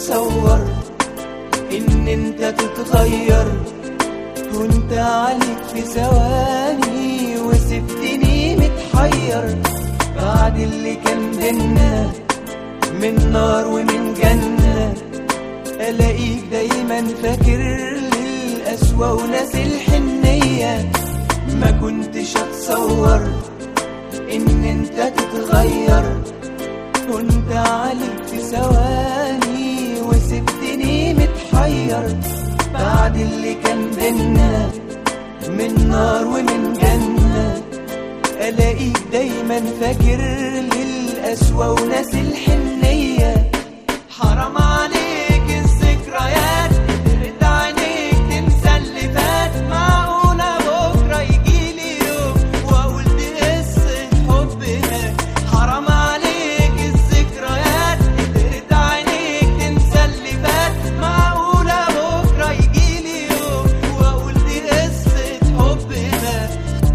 اتصور ان انت تتغير كنت عليك في ثواني وسبتني متحير بعد اللي كان بينا من نار ومن جنة الاقيك دايما فاكر للقسوة وناس الحنية ما كنتش اتصور ان انت تتغير كنت عليك في ثواني وسبتني متحير بعد اللي كان بينا من نار ومن جنة الاقيك دايما فاكر للقسوة وناس الحنية حرام عليك الذكريات ترد عينيك تنسى اللي فات معقولة بكرة يجيلي يوم واقول دي قصة حبنا حرام عليك الذكريات ترد عينيك تنسى اللي فات معقولة بكرة يجيلي يوم واقول دي قصة حبنا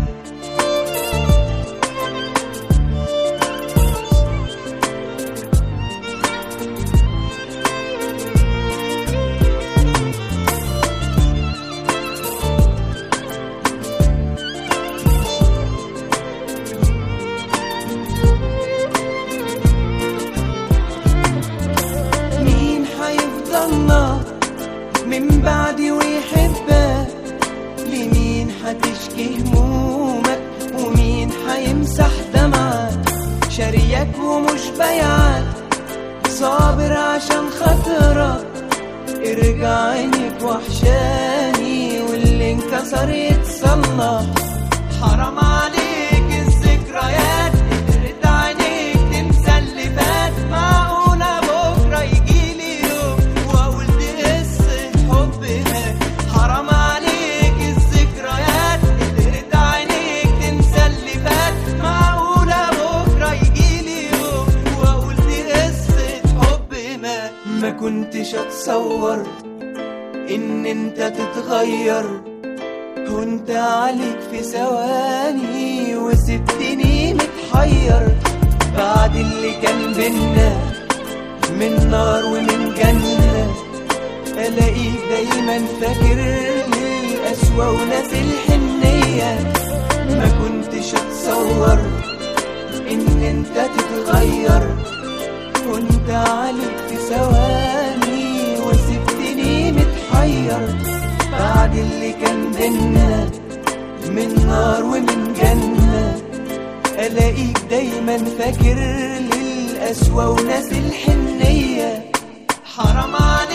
مين حيفضلنا من بعدي ويحبك لمين حتشكي همومك ومين حيمسح دمعك شاريك ومش بيعك صابر عشان خاطرك ارجع عينك وحشاني واللي انكسر يتصلح حرام عليك الذكريات ترد عينيك تنسى اللي فات معقولة بكرة يجيلي يوم واقول دي قصة حبنا حرام عليك الذكريات ترد عينيك تنسى اللي فات معقولة بكرة يجيلي يوم واقول دي قصة حبنا ما كنتش اتصور ان انت تتغير كنت عليك في ثواني وسبتني متحير بعد اللي كان بينا من نار ومن جنة ألاقيك دايما فاكر للقسوة وناس الحنية ما كنتش أتصور إن أنت تتغير كنت عليك في ثواني وسبتني متحير بعد اللي كان بينا من نار ومن جنة ألاقيك دايما فاكر للقسوة وناس الحنية حرام عليك